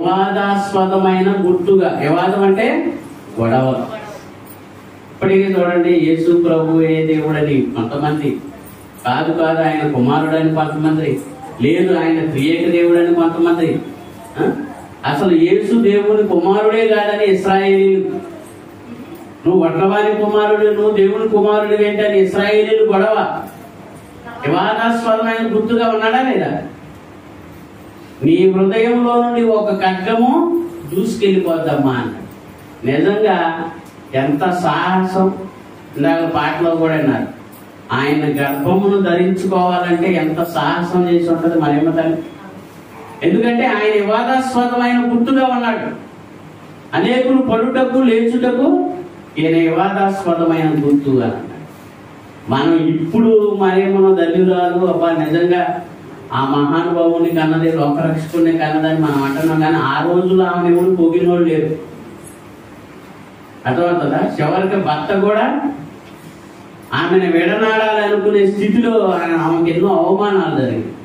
వివాదాస్పదమైన గుర్తుగా వివాదం అంటే గొడవ ఇప్పటికీ చూడండి యేసు ప్రభు ఏ దేవుడని కొంతమంది కాదు కాదు ఆయన కుమారుడని కొంతమంది లేదు ఆయన త్రియేక దేవుడని కొంతమంది ఆ? అసలు యేసు దేవుని కుమారుడే కాదని ఇస్రాయేలీలు నువ్వు వడ్లవారి కుమారుడు నువ్వు దేవుని కుమారుడు ఏంటని ఇస్రాయేలీలు గొడవ వివాదాస్పదమైన గుర్తుగా ఉన్నాడా లేదా నీ హృదయంలో నుండి ఒక ఖడ్గము దూసుకెళ్ళిపోద్దమ్మా అన్నాడు నిజంగా ఎంత సాహసం ఇందాక పాటలో కూడా అన్నారు ఆయన గర్భమును ధరించుకోవాలంటే ఎంత సాహసం చేసి ఉంటుంది మరేమో తల్లి ఎందుకంటే ఆయన వివాదాస్పదమైన గుర్తుగా ఉన్నాడు అనేకులు పడుటకు లేచుటకు ఈయన వివాదాస్పదమైన గుర్తు అని అన్నాడు మనం ఇప్పుడు మరేమో దళితురాలు అబ్బా నిజంగా ఆ మహానుభావుని కన్నది లోకరక్షకుని కన్నదని మనం అంటున్నాం కానీ ఆ రోజుల్లో ఆమె ఎవరు పొగినోళ్ళు లేరు అర్థమవుతుందా చివరికి భర్త కూడా ఆమెను విడనాడాలనుకునే స్థితిలో ఆయన- ఆమెకి ఎన్నో అవమానాలు జరిగాయి